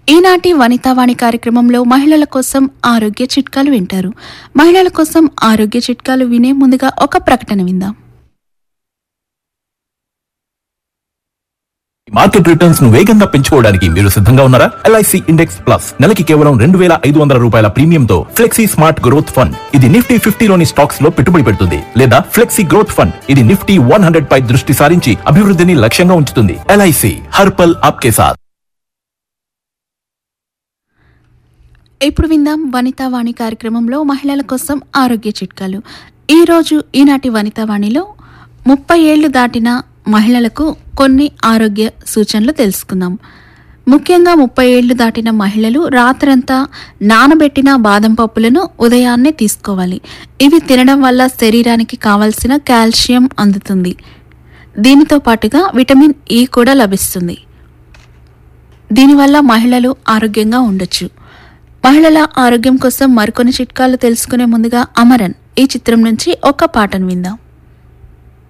ఈనాటి వనితావాణి కార్యక్రమంలో మహిళల కోసం ఆరోగ్య చిట్కాలు వింటారు మహిళల కోసం ఆరోగ్య చిట్కాలు వినే ముందుగా ఒక ప్రకటన విందాం మార్కెట్ రిటర్న్స్ ను వేగంగా పెంచుకోవడానికి మీరు సిద్ధంగా ఉన్నారా ఎల్ఐసి ఇండెక్స్ ప్లస్ నెలకి కేవలం రెండు వేల ఐదు వందల రూపాయల ప్రీమియంతో ఫ్లెక్సీ స్మార్ట్ గ్రోత్ ఫండ్ ఇది నిఫ్టీ ఫిఫ్టీలోని స్టాక్స్ లో పెట్టుబడి పెడుతుంది లేదా ఫ్లెక్సీ గ్రోత్ ఫండ్ ఇది నిఫ్టీ వన్ హండ్రెడ్ పై దృష్టి సారించి అభివృద్ధిని లక్ష్యంగా ఉంచుతుంది ఎల్ఐసి హర్పల్ ఆప్కే సాత్ ఇప్పుడు విందాం వనితావాణి కార్యక్రమంలో మహిళల కోసం ఆరోగ్య చిట్కాలు ఈరోజు ఈనాటి వనితావాణిలో ముప్పై ఏళ్లు దాటిన మహిళలకు కొన్ని ఆరోగ్య సూచనలు తెలుసుకుందాం ముఖ్యంగా ముప్పై ఏళ్లు దాటిన మహిళలు రాత్రంతా నానబెట్టిన బాదం పప్పులను ఉదయాన్నే తీసుకోవాలి ఇవి తినడం వల్ల శరీరానికి కావలసిన కాల్షియం అందుతుంది దీనితో పాటుగా విటమిన్ ఈ కూడా లభిస్తుంది దీనివల్ల మహిళలు ఆరోగ్యంగా ఉండొచ్చు మహిళల ఆరోగ్యం కోసం మరికొన్ని చిట్కాలు తెలుసుకునే ముందుగా అమరన్ ఈ చిత్రం నుంచి ఒక పాటను విందాం